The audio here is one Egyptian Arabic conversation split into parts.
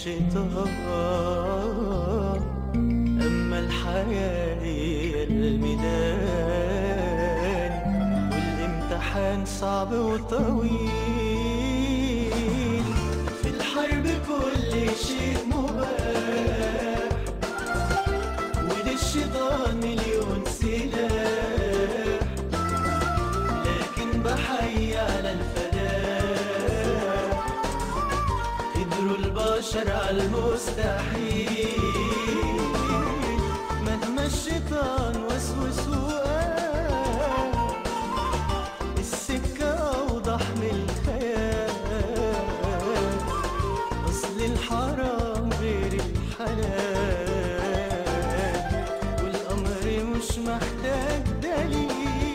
الشيطان أما الحياة هي الميدان والامتحان صعب وطويل في الحرب كل شيء مباح وللشيطان مليون سلاح لكن بحي على الفلاح قدروا البشر على المستحيل مهما الشيطان وسوس وقال السكة أوضح من الخيال أصل الحرام غير الحلال والأمر مش محتاج دليل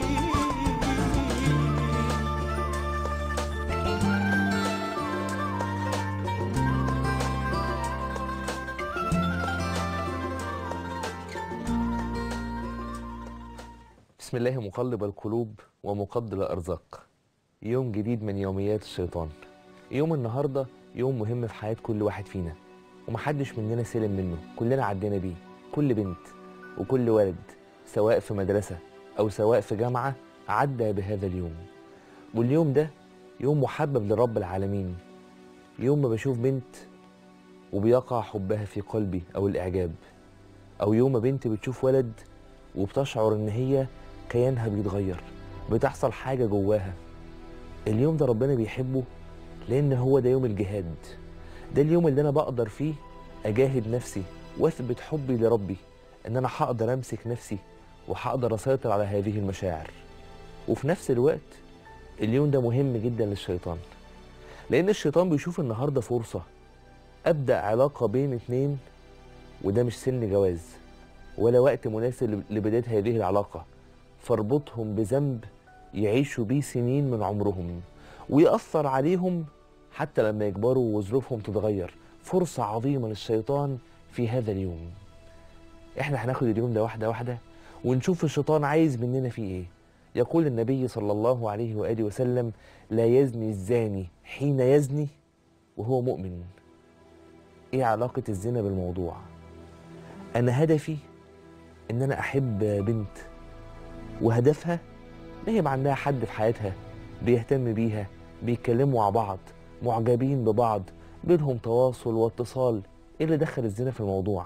بسم الله مقلب القلوب ومقدر الأرزاق يوم جديد من يوميات الشيطان يوم النهاردة يوم مهم في حياة كل واحد فينا ومحدش مننا سلم منه كلنا عدينا بيه كل بنت وكل ولد سواء في مدرسة أو سواء في جامعة عدى بهذا اليوم واليوم ده يوم محبب لرب العالمين يوم ما بشوف بنت وبيقع حبها في قلبي أو الإعجاب أو يوم ما بنت بتشوف ولد وبتشعر إن هي كيانها بيتغير بتحصل حاجة جواها اليوم ده ربنا بيحبه لأن هو ده يوم الجهاد ده اليوم اللي أنا بقدر فيه أجاهد نفسي وأثبت حبي لربي إن أنا هقدر أمسك نفسي وهقدر أسيطر على هذه المشاعر وفي نفس الوقت اليوم ده مهم جدا للشيطان لأن الشيطان بيشوف النهاردة فرصة أبدأ علاقة بين اتنين وده مش سن جواز ولا وقت مناسب لبداية هذه العلاقة فاربطهم بذنب يعيشوا بيه سنين من عمرهم ويأثر عليهم حتى لما يكبروا وظروفهم تتغير فرصة عظيمة للشيطان في هذا اليوم احنا هناخد اليوم ده واحدة واحدة ونشوف الشيطان عايز مننا فيه ايه يقول النبي صلى الله عليه وآله وسلم لا يزني الزاني حين يزني وهو مؤمن ايه علاقة الزنا بالموضوع انا هدفي ان انا احب بنت وهدفها ان هي يبقى عندها حد في حياتها بيهتم بيها بيتكلموا مع بعض معجبين ببعض بينهم تواصل واتصال ايه اللي دخل الزنا في الموضوع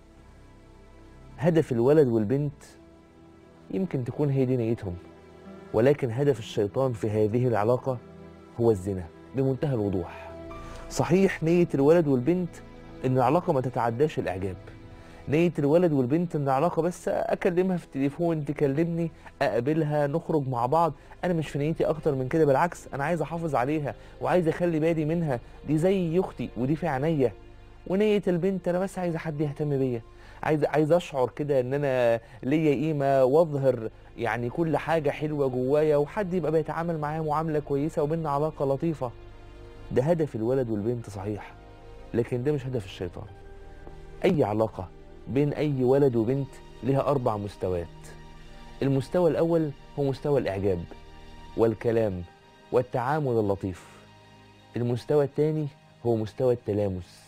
هدف الولد والبنت يمكن تكون هي دي نيتهم ولكن هدف الشيطان في هذه العلاقة هو الزنا بمنتهى الوضوح صحيح نية الولد والبنت ان العلاقة ما تتعداش الاعجاب نية الولد والبنت ان العلاقة بس اكلمها في التليفون تكلمني اقابلها نخرج مع بعض انا مش في نيتي اكتر من كده بالعكس انا عايز احافظ عليها وعايز اخلي بالي منها دي زي اختي ودي في عينيا ونية البنت انا بس عايزه حد يهتم بيا عايز عايز اشعر كده ان انا ليا قيمه واظهر يعني كل حاجه حلوه جوايا وحد يبقى بيتعامل معايا معامله كويسه وبيننا علاقه لطيفه ده هدف الولد والبنت صحيح لكن ده مش هدف الشيطان اي علاقه بين اي ولد وبنت لها اربع مستويات المستوى الاول هو مستوى الاعجاب والكلام والتعامل اللطيف المستوى الثاني هو مستوى التلامس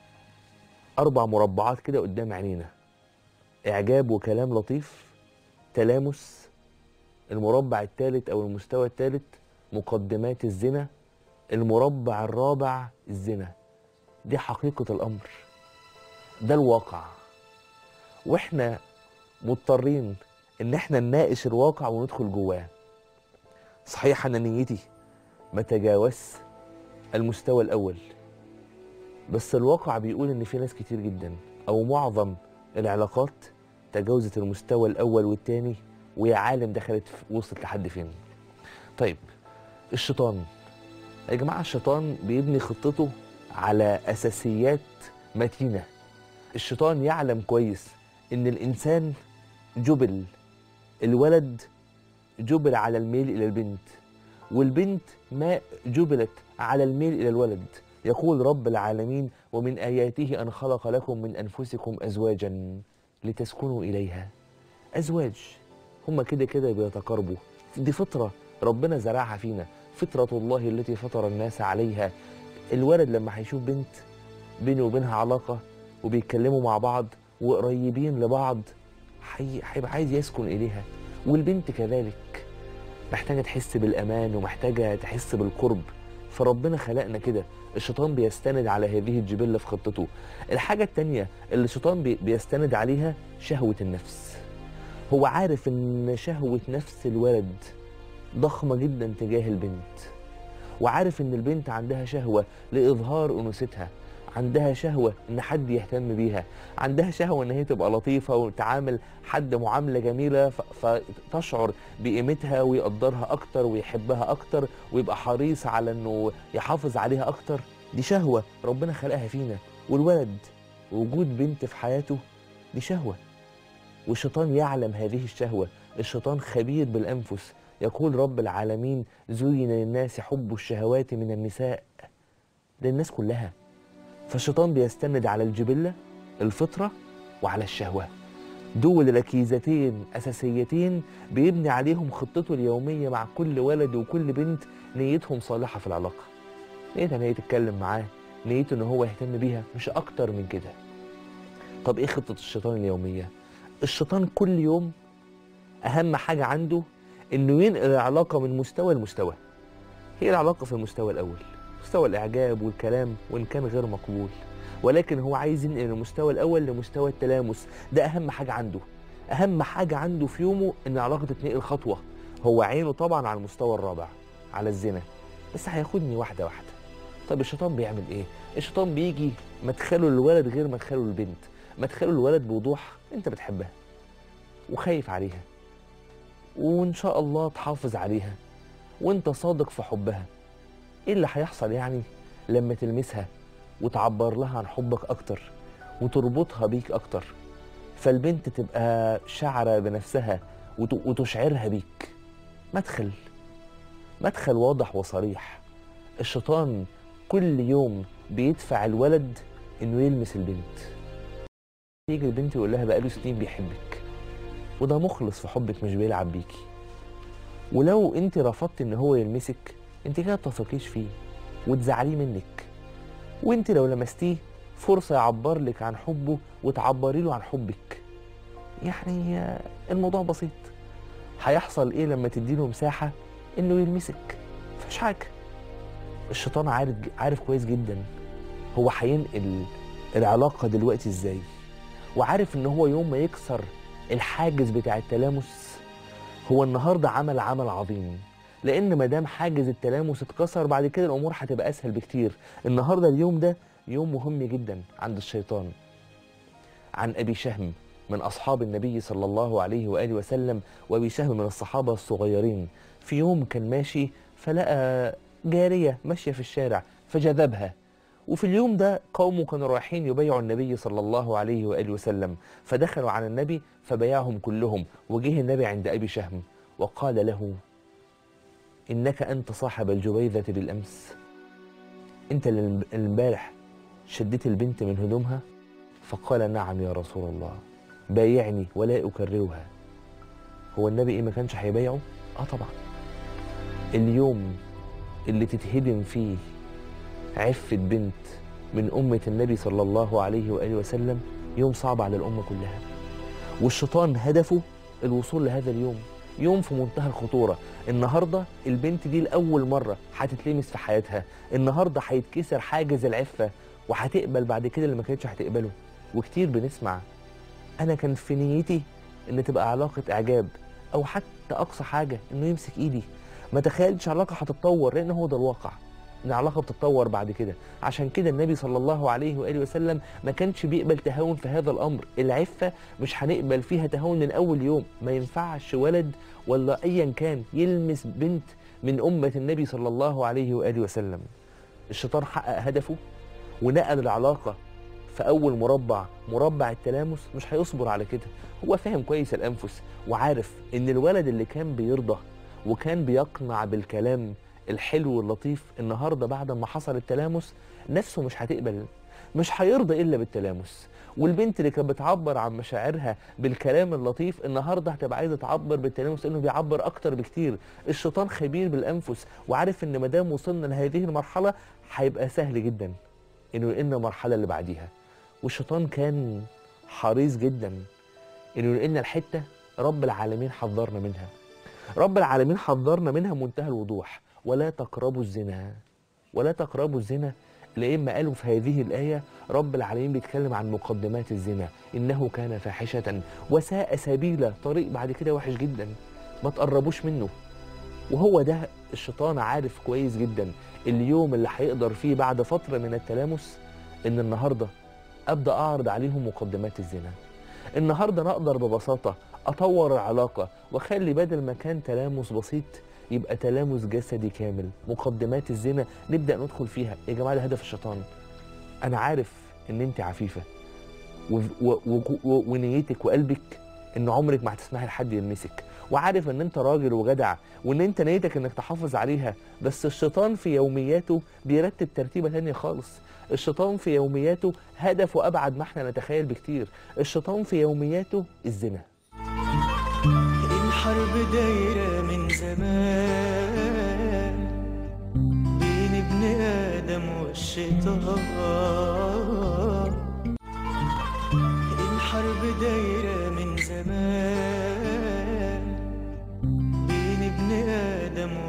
اربع مربعات كده قدام عينينا اعجاب وكلام لطيف تلامس المربع الثالث او المستوى الثالث مقدمات الزنا المربع الرابع الزنا دي حقيقة الأمر ده الواقع واحنا مضطرين ان احنا نناقش الواقع وندخل جواه صحيح انا نيتي ما تجاوز المستوى الاول بس الواقع بيقول ان في ناس كتير جدا او معظم العلاقات تجاوزت المستوى الاول والتاني ويا عالم دخلت في- وصلت لحد فين طيب الشيطان يا جماعه الشيطان بيبني خطته على اساسيات متينه الشيطان يعلم كويس ان الانسان جبل الولد جبل على الميل الى البنت والبنت ما جبلت على الميل الى الولد يقول رب العالمين ومن اياته ان خلق لكم من انفسكم ازواجا لتسكنوا اليها ازواج هما كده كده بيتقاربوا دي فطره ربنا زرعها فينا فطره الله التي فطر الناس عليها الولد لما هيشوف بنت بيني وبينها علاقه وبيتكلموا مع بعض وقريبين لبعض حي- هيبقى عايز يسكن اليها والبنت كذلك محتاجه تحس بالامان ومحتاجه تحس بالقرب فربنا خلقنا كده الشيطان بيستند على هذه الجبله في خطته الحاجه التانيه اللي الشيطان بي- بيستند عليها شهوه النفس هو عارف ان شهوه نفس الولد ضخمه جدا تجاه البنت وعارف ان البنت عندها شهوه لاظهار انوثتها عندها شهوه ان حد يهتم بيها عندها شهوه ان هي تبقى لطيفه وتعامل حد معامله جميله ف- فتشعر بقيمتها ويقدرها اكتر ويحبها اكتر ويبقى حريص على انه يحافظ عليها اكتر دي شهوه ربنا خلقها فينا والولد وجود بنت في حياته دي شهوه والشيطان يعلم هذه الشهوه الشيطان خبير بالانفس يقول رب العالمين زين للناس حب الشهوات من النساء للناس كلها فالشيطان بيستند على الجبلة الفطرة وعلى الشهوة دول ركيزتين أساسيتين بيبني عليهم خطته اليومية مع كل ولد وكل بنت نيتهم صالحة في العلاقة نيتها ان هي تتكلم معاه نيته ان هو يهتم بيها مش اكتر من كده طب ايه خطة الشيطان اليومية الشيطان كل يوم اهم حاجة عنده انه ينقل العلاقة من مستوى لمستوى هي العلاقة في المستوى الاول مستوى الاعجاب والكلام وان كان غير مقبول ولكن هو عايز ينقل المستوى الاول لمستوى التلامس ده اهم حاجة عنده اهم حاجة عنده في يومه ان العلاقة تتنقل خطوة هو عينه طبعا على المستوى الرابع على الزنا بس هياخدني واحدة واحدة طب الشيطان بيعمل ايه الشيطان بيجي مدخله للولد غير مدخله للبنت مدخله للولد بوضوح انت بتحبها وخايف عليها وان شاء الله تحافظ عليها وانت صادق في حبها ايه اللي هيحصل يعني لما تلمسها وتعبر لها عن حبك اكتر وتربطها بيك اكتر فالبنت تبقى شعرة بنفسها وت- وتشعرها بيك مدخل مدخل واضح وصريح الشيطان كل يوم بيدفع الولد انه يلمس البنت يجي البنت يقول لها بقاله سنين بيحبك وده مخلص في حبك مش بيلعب بيكي ولو انت رفضت ان هو يلمسك انت كده بتثقيش فيه وتزعليه منك وانت لو لمستيه فرصة يعبر لك عن حبه وتعبري له عن حبك يعني آه، الموضوع بسيط هيحصل ايه لما تديله مساحة انه يلمسك مفيش حاجة الشيطان عارف عارف كويس جدا هو هينقل العلاقة دلوقتي ازاي وعارف ان هو يوم ما يكسر الحاجز بتاع التلامس هو النهارده عمل عمل عظيم لان ما دام حاجز التلامس اتكسر بعد كده الامور هتبقى اسهل بكتير النهارده اليوم ده يوم مهم جدا عند الشيطان عن ابي شهم من اصحاب النبي صلى الله عليه واله وسلم وابي شهم من الصحابه الصغيرين في يوم كان ماشي فلقى جاريه ماشيه في الشارع فجذبها وفي اليوم ده قومه كانوا رايحين يبايعوا النبي صلى الله عليه واله وسلم فدخلوا على النبي فبايعهم كلهم وجه النبي عند ابي شهم وقال له انك انت صاحب الجويذه بالامس انت اللي امبارح شديت البنت من هدومها فقال نعم يا رسول الله بايعني ولا اكررها هو النبي ايه ما كانش هيبايعه اه طبعا اليوم اللي تتهدم فيه عفة بنت من أمة النبي صلى الله عليه وآله وسلم يوم صعب على الأمة كلها والشيطان هدفه الوصول لهذا اليوم يوم في منتهى الخطورة النهاردة البنت دي لأول مرة هتتلمس في حياتها النهاردة هيتكسر حاجز العفة وهتقبل بعد كده اللي ما كانتش هتقبله وكتير بنسمع أنا كان في نيتي إن تبقى علاقة إعجاب أو حتى أقصى حاجة إنه يمسك إيدي ما تخيلتش علاقة هتتطور لأن هو ده الواقع ان العلاقه بتتطور بعد كده عشان كده النبي صلى الله عليه واله وسلم ما كانش بيقبل تهاون في هذا الامر العفه مش هنقبل فيها تهاون من اول يوم ما ينفعش ولد ولا ايا كان يلمس بنت من امه النبي صلى الله عليه واله وسلم الشيطان حقق هدفه ونقل العلاقه في اول مربع مربع التلامس مش هيصبر على كده هو فاهم كويس الانفس وعارف ان الولد اللي كان بيرضى وكان بيقنع بالكلام الحلو واللطيف النهارده بعد ما حصل التلامس نفسه مش هتقبل مش هيرضى الا بالتلامس والبنت اللي كانت بتعبر عن مشاعرها بالكلام اللطيف النهارده هتبقى عايزه تعبر بالتلامس لانه بيعبر اكتر بكتير الشيطان خبير بالانفس وعارف ان ما دام وصلنا لهذه المرحله هيبقى سهل جدا انه ينقلنا المرحله اللي بعديها والشيطان كان حريص جدا انه ينقلنا الحته رب العالمين حذرنا منها رب العالمين حذرنا منها منتهى الوضوح ولا تقربوا الزنا ولا تقربوا الزنا لإما قالوا في هذه الآية رب العالمين بيتكلم عن مقدمات الزنا إنه كان فاحشة وساء سبيلا طريق بعد كده وحش جدا ما تقربوش منه وهو ده الشيطان عارف كويس جدا اليوم اللي هيقدر فيه بعد فترة من التلامس إن النهاردة أبدأ أعرض عليهم مقدمات الزنا النهاردة أنا أقدر ببساطة أطور العلاقة وأخلي بدل ما كان تلامس بسيط يبقى تلامس جسدي كامل مقدمات الزنا نبدا ندخل فيها يا جماعه ده هدف الشيطان انا عارف ان انت عفيفه و... و... و... و... ونيتك وقلبك ان عمرك ما هتسمحي لحد يلمسك وعارف ان انت راجل وجدع وان انت نيتك انك تحافظ عليها بس الشيطان في يومياته بيرتب ترتيبه تانية خالص الشيطان في يومياته هدفه ابعد ما احنا نتخيل بكتير الشيطان في يومياته الزنا الحرب دايرة من زمان بين ابن آدم والشيطان الحرب دايرة من زمان بين ابن آدم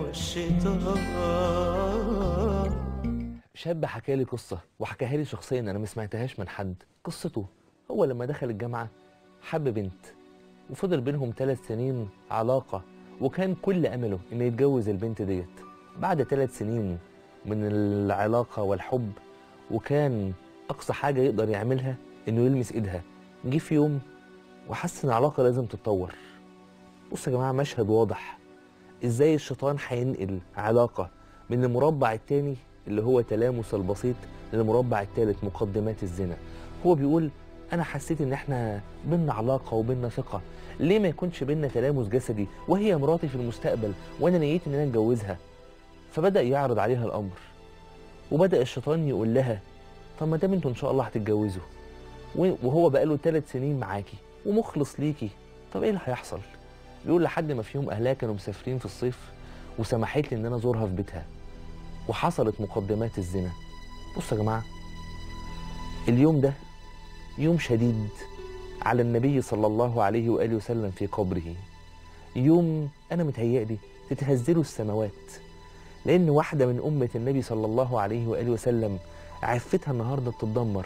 والشيطان شاب حكى لي قصه وحكاها لي شخصيا انا ما سمعتهاش من حد قصته هو لما دخل الجامعه حب بنت وفضل بينهم ثلاث سنين علاقه وكان كل امله انه يتجوز البنت ديت بعد ثلاث سنين من العلاقه والحب وكان اقصى حاجه يقدر يعملها انه يلمس ايدها جه في يوم وحس ان العلاقه لازم تتطور بصوا يا جماعه مشهد واضح ازاي الشيطان هينقل علاقه من المربع الثاني اللي هو تلامس البسيط للمربع الثالث مقدمات الزنا هو بيقول انا حسيت ان احنا بينا علاقه وبينا ثقه ليه ما يكونش بينا تلامس جسدي وهي مراتي في المستقبل وانا نيتي ان انا اتجوزها فبدا يعرض عليها الامر وبدا الشيطان يقول لها طب ما دام انتوا ان شاء الله هتتجوزوا و- وهو بقاله ثلاث سنين معاكي ومخلص ليكي طب ايه اللي هيحصل بيقول لحد ما في يوم اهلها كانوا مسافرين في الصيف وسمحت لي ان انا ازورها في بيتها وحصلت مقدمات الزنا بصوا يا جماعه اليوم ده يوم شديد على النبي صلى الله عليه واله وسلم في قبره يوم انا متهيألي تتهزله السماوات لان واحده من امه النبي صلى الله عليه واله وسلم عفتها النهارده بتتدمر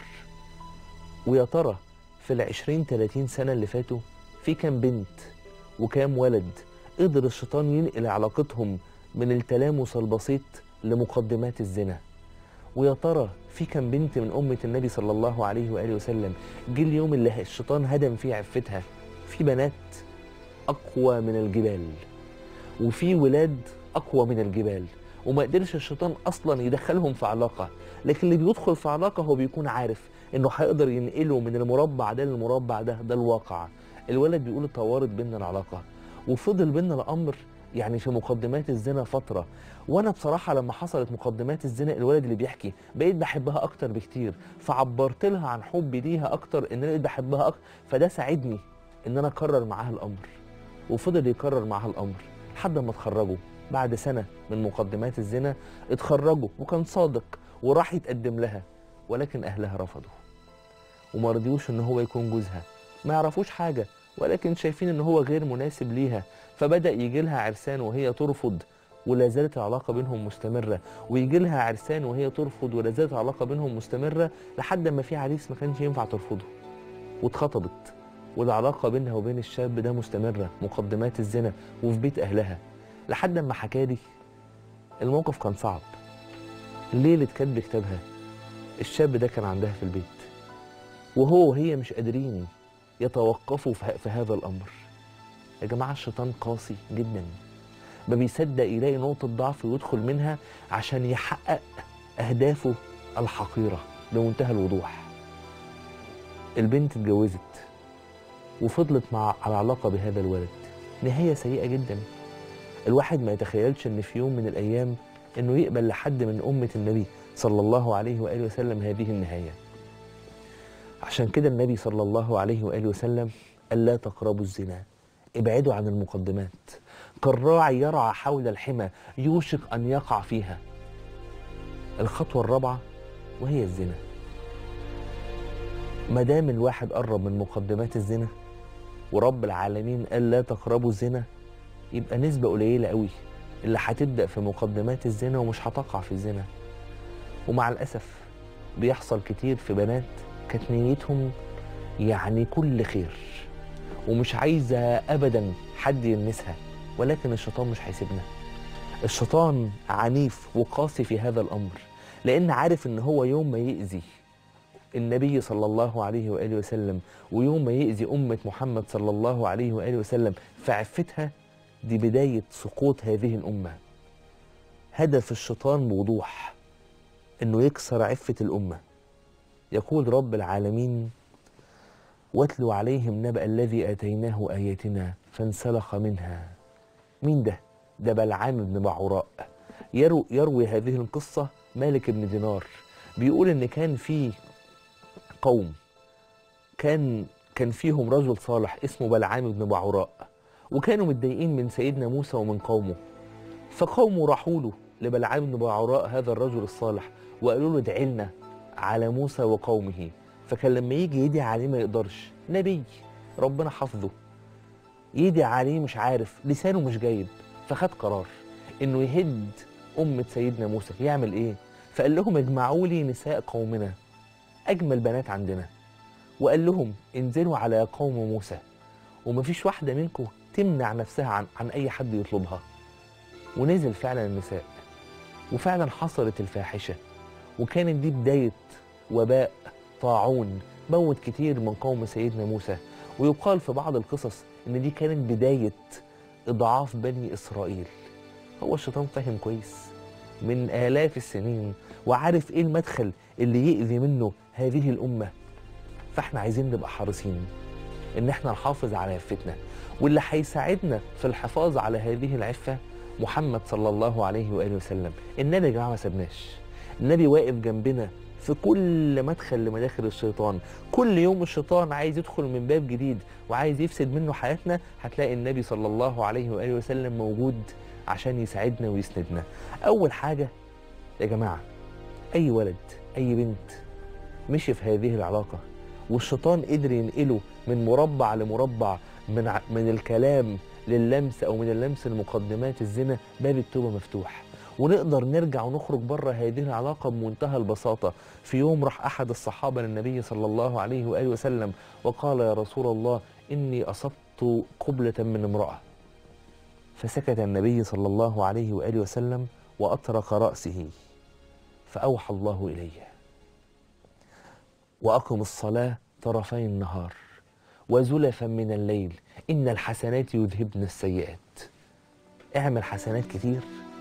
ويا ترى في العشرين تلاتين سنة اللي فاتوا في كام بنت وكام ولد قدر الشيطان ينقل علاقتهم من التلامس البسيط لمقدمات الزنا ويا ترى في كام بنت من أمة النبي صلى الله عليه وآله وسلم جه اليوم اللي الشيطان هدم فيه عفتها في بنات أقوى من الجبال وفي ولاد أقوى من الجبال وما قدرش الشيطان أصلا يدخلهم في علاقة لكن اللي بيدخل في علاقة هو بيكون عارف إنه هيقدر ينقله من المربع ده للمربع ده ده الواقع الولد بيقول اتطورت بينا العلاقة وفضل بينا الأمر يعني في مقدمات الزنا فترة وانا بصراحه لما حصلت مقدمات الزنا الولد اللي بيحكي بقيت بحبها اكتر بكتير فعبرت لها عن حبي ليها اكتر ان انا بقيت بحبها اكتر فده ساعدني ان انا اكرر معاها الامر وفضل يكرر معاها الامر لحد ما اتخرجوا بعد سنه من مقدمات الزنا اتخرجوا وكان صادق وراح يتقدم لها ولكن اهلها رفضوا وما رضيوش ان هو يكون جوزها ما يعرفوش حاجه ولكن شايفين ان هو غير مناسب ليها فبدا يجي لها عرسان وهي ترفض ولا زالت العلاقه بينهم مستمره ويجي لها عرسان وهي ترفض ولا زالت العلاقه بينهم مستمره لحد ما في عريس ما كانش ينفع ترفضه واتخطبت والعلاقه بينها وبين الشاب ده مستمره مقدمات الزنا وفي بيت اهلها لحد ما حكى لي الموقف كان صعب ليله كتب كتابها الشاب ده كان عندها في البيت وهو وهي مش قادرين يتوقفوا في في هذا الامر يا جماعه الشيطان قاسي جدا ما بيصدق يلاقي نقطه ضعف ويدخل منها عشان يحقق اهدافه الحقيره بمنتهى الوضوح البنت اتجوزت وفضلت مع على علاقه بهذا الولد نهايه سيئه جدا الواحد ما يتخيلش ان في يوم من الايام انه يقبل لحد من امه النبي صلى الله عليه واله وسلم هذه النهايه عشان كده النبي صلى الله عليه واله وسلم قال لا تقربوا الزنا ابعدوا عن المقدمات كالراعي يرعى حول الحمى يوشك ان يقع فيها الخطوه الرابعه وهي الزنا ما دام الواحد قرب من مقدمات الزنا ورب العالمين قال لا تقربوا الزنا يبقى نسبة قليلة قوي اللي هتبدأ في مقدمات الزنا ومش هتقع في الزنا ومع الأسف بيحصل كتير في بنات كانت نيتهم يعني كل خير ومش عايزة أبدا حد يلمسها ولكن الشيطان مش هيسيبنا الشيطان عنيف وقاسي في هذا الأمر لأن عارف إن هو يوم ما يأذي النبي صلى الله عليه وآله وسلم ويوم ما يأذي أمة محمد صلى الله عليه وآله وسلم في عفتها دي بداية سقوط هذه الأمة هدف الشيطان بوضوح إنه يكسر عفة الأمة يقول رب العالمين واتلو عليهم نبأ الذي آتيناه آياتنا فانسلخ منها مين ده؟ ده بلعام بن بعوراء يرو يروي هذه القصة مالك بن دينار بيقول إن كان في قوم كان كان فيهم رجل صالح اسمه بلعام بن بعوراء وكانوا متضايقين من سيدنا موسى ومن قومه فقومه راحوا له لبلعام بن بعوراء هذا الرجل الصالح وقالوا له ادعي لنا على موسى وقومه فكان لما يجي يدعي عليه ما يقدرش نبي ربنا حافظه يدعي عليه مش عارف لسانه مش جايب فخد قرار انه يهد أمة سيدنا موسى يعمل ايه فقال لهم اجمعوا لي نساء قومنا أجمل بنات عندنا وقال لهم انزلوا على قوم موسى ومفيش واحدة منكم تمنع نفسها عن, عن أي حد يطلبها ونزل فعلا النساء وفعلا حصلت الفاحشة وكانت دي بداية وباء طاعون موت كتير من قوم سيدنا موسى ويقال في بعض القصص إن دي كانت بداية إضعاف بني إسرائيل هو الشيطان فاهم كويس من آلاف السنين وعارف إيه المدخل اللي يأذي منه هذه الأمة فإحنا عايزين نبقى حريصين إن إحنا نحافظ على عفتنا واللي هيساعدنا في الحفاظ على هذه العفة محمد صلى الله عليه وآله وسلم النبي يا جماعة ما سابناش النبي واقف جنبنا في كل مدخل لمداخل الشيطان كل يوم الشيطان عايز يدخل من باب جديد وعايز يفسد منه حياتنا هتلاقي النبي صلى الله عليه وآله وسلم موجود عشان يساعدنا ويسندنا أول حاجة يا جماعة أي ولد أي بنت مشي في هذه العلاقة والشيطان قدر ينقله من مربع لمربع من ع- من الكلام لللمس او من اللمس لمقدمات الزنا باب التوبه مفتوح ونقدر نرجع ونخرج بره هذه العلاقه بمنتهى البساطه في يوم راح احد الصحابه للنبي صلى الله عليه واله وسلم وقال يا رسول الله اني اصبت قبله من امراه فسكت النبي صلى الله عليه واله وسلم واطرق راسه فاوحى الله اليه واقم الصلاه طرفي النهار وزلفا من الليل إن الحسنات يذهبن السيئات اعمل حسنات كتير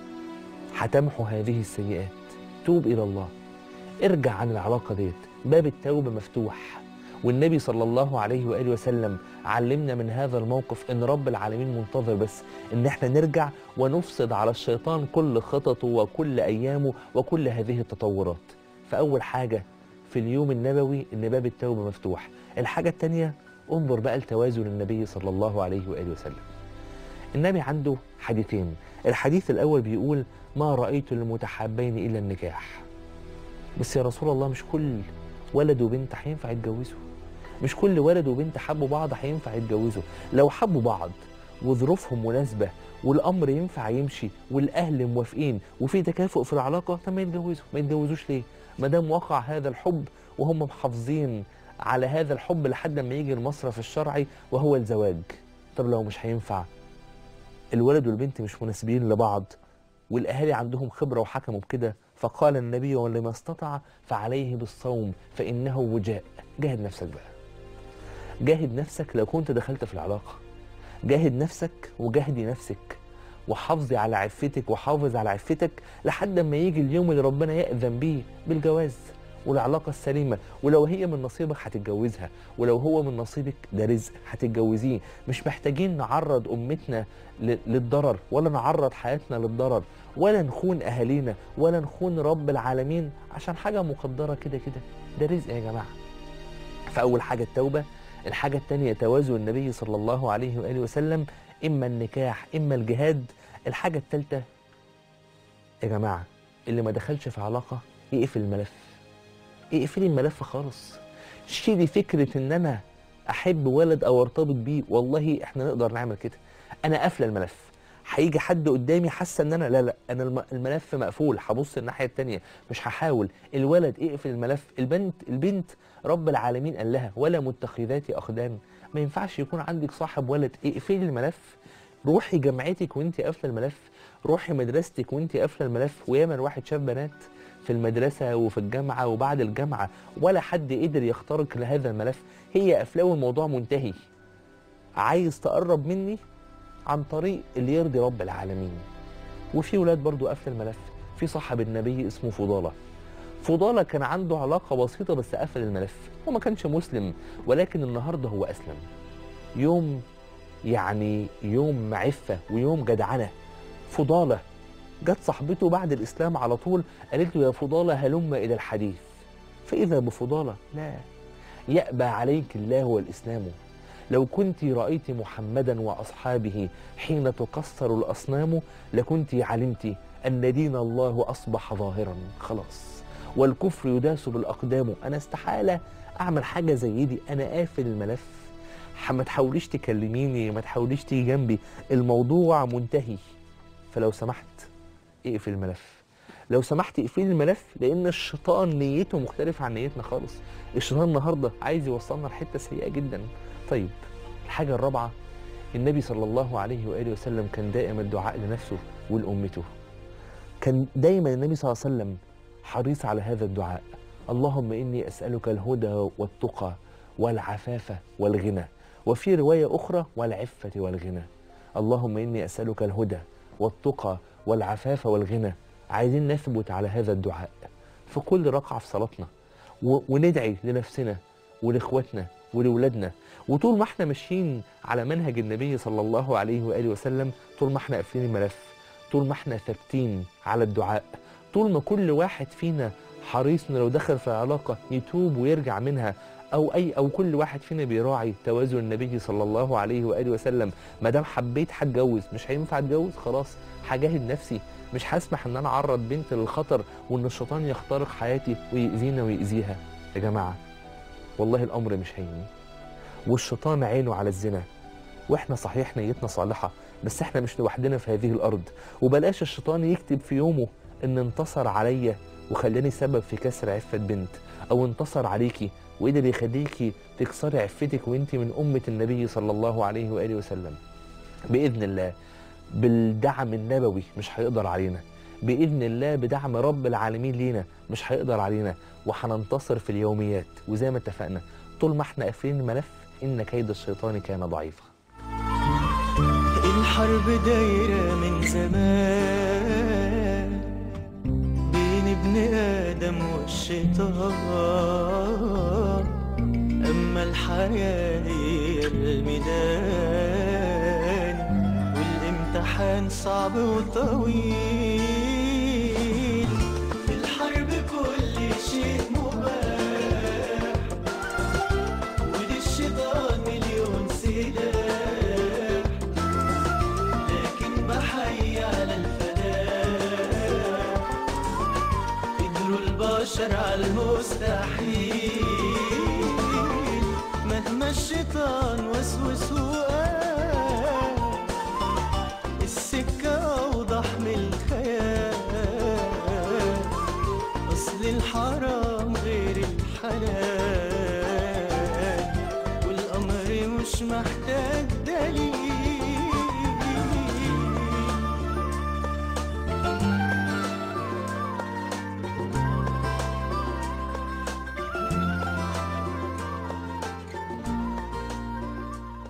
هتمحو هذه السيئات توب إلى الله ارجع عن العلاقة ديت باب التوبة مفتوح والنبي صلى الله عليه وآله وسلم علمنا من هذا الموقف ان رب العالمين منتظر بس ان احنا نرجع ونفسد على الشيطان كل خططه وكل ايامه وكل هذه التطورات فاول حاجة في اليوم النبوي ان باب التوبة مفتوح الحاجة التانية انظر بقى لتوازن النبي صلى الله عليه وآله وسلم النبي عنده حديثين الحديث الأول بيقول ما رأيت المتحابين إلا النكاح بس يا رسول الله مش كل ولد وبنت هينفع يتجوزوا مش كل ولد وبنت حبوا بعض هينفع يتجوزوا لو حبوا بعض وظروفهم مناسبة والأمر ينفع يمشي والأهل موافقين وفي تكافؤ في العلاقة طب ما يتجوزوا ما يتجوزوش ليه ما دام وقع هذا الحب وهم محافظين على هذا الحب لحد ما يجي المصرف الشرعي وهو الزواج طب لو مش هينفع الولد والبنت مش مناسبين لبعض والاهالي عندهم خبره وحكموا بكده فقال النبي ولما استطاع فعليه بالصوم فانه وجاء جاهد نفسك بقى جاهد نفسك لو كنت دخلت في العلاقه جاهد نفسك وجاهدي نفسك وحافظي على عفتك وحافظ على عفتك لحد ما يجي اليوم اللي ربنا يأذن بيه بالجواز والعلاقة السليمة ولو هي من نصيبك هتتجوزها ولو هو من نصيبك ده رزق هتتجوزيه مش محتاجين نعرض أمتنا ل- للضرر ولا نعرض حياتنا للضرر ولا نخون أهالينا ولا نخون رب العالمين عشان حاجة مقدرة كده كده ده رزق يا جماعة فأول حاجة التوبة الحاجة التانية توازن النبي صلى الله عليه وآله وسلم إما النكاح إما الجهاد الحاجة التالتة يا جماعة اللي ما دخلش في علاقة يقفل الملف اقفلي الملف خالص شيلي فكره ان انا احب ولد او ارتبط بيه والله احنا نقدر نعمل كده انا قافله الملف هيجي حد قدامي حاسه ان انا لا لا انا الم- الملف مقفول هبص الناحيه التانية مش هحاول الولد اقفل الملف البنت البنت رب العالمين قال لها ولا متخذات اخدان ما ينفعش يكون عندك صاحب ولد اقفلي الملف روحي جامعتك وانت قافله الملف روحي مدرستك وانت قافله الملف وياما الواحد شاف بنات في المدرسه وفي الجامعه وبعد الجامعه ولا حد قدر يخترق لهذا الملف هي قافلاه والموضوع منتهي عايز تقرب مني عن طريق اللي يرضي رب العالمين وفي ولاد برضو قفل الملف في صاحب النبي اسمه فضالة فضالة كان عنده علاقة بسيطة بس قفل الملف هو ما كانش مسلم ولكن النهاردة هو أسلم يوم يعني يوم معفة ويوم جدعنة فضالة جت صاحبته بعد الإسلام على طول قالت له يا فضالة هلم إلى الحديث فإذا بفضالة لا يأبى عليك الله والإسلام لو كنت رأيت محمدا وأصحابه حين تكسر الأصنام لكنت علمت أن دين الله أصبح ظاهرا خلاص والكفر يداس بالأقدام أنا استحالة أعمل حاجة زي دي أنا قافل الملف ح- ما تحاوليش تكلميني ما تحاوليش تيجي جنبي الموضوع منتهي فلو سمحت اقفل الملف لو سمحت اقفلي الملف لان الشيطان نيته مختلفه عن نيتنا خالص الشيطان النهارده عايز يوصلنا لحته سيئه جدا طيب الحاجه الرابعه النبي صلى الله عليه واله وسلم كان دائم الدعاء لنفسه ولامته كان دايما النبي صلى الله عليه وسلم حريص على هذا الدعاء اللهم اني اسالك الهدى والتقى والعفاف والغنى وفي روايه اخرى والعفه والغنى اللهم اني اسالك الهدى والتقى والعفاف والغنى عايزين نثبت على هذا الدعاء في كل ركعه في صلاتنا و- وندعي لنفسنا ولاخواتنا ولولادنا وطول ما احنا ماشيين على منهج النبي صلى الله عليه واله وسلم طول ما احنا قافلين الملف طول ما احنا ثابتين على الدعاء طول ما كل واحد فينا حريص انه لو دخل في علاقه يتوب ويرجع منها او اي او كل واحد فينا بيراعي توازن النبي صلى الله عليه واله وسلم ما دام حبيت هتجوز مش هينفع اتجوز خلاص هجاهد نفسي مش هسمح ان انا اعرض بنت للخطر وان الشيطان يخترق حياتي ويأذينا ويأذيها يا جماعه والله الامر مش هين والشيطان عينه على الزنا واحنا صحيح نيتنا صالحه بس احنا مش لوحدنا في هذه الارض وبلاش الشيطان يكتب في يومه ان انتصر عليا وخلاني سبب في كسر عفه بنت او انتصر عليكي وقدر يخليكي تكسري عفتك وانت من امه النبي صلى الله عليه واله وسلم باذن الله بالدعم النبوي مش هيقدر علينا باذن الله بدعم رب العالمين لينا مش هيقدر علينا وهننتصر في اليوميات وزي ما اتفقنا طول ما احنا قافلين الملف ان كيد الشيطان كان ضعيفا الحرب دايرة من زمان بين ابن آدم والشيطان أما الحياة هي الميدان والامتحان صعب وطويل في الحرب كل شيء مباح ودي الشيطان مليون سلاح لكن بحي على الفلاح قدروا البشر على المستحيل مهما الشيطان وسوس وقال السكة أوضح من الخيال أصل الحرام غير الحلال والأمر مش محتاج دليل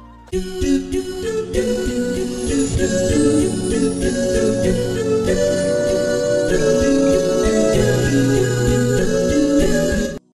do do do do do do do do do do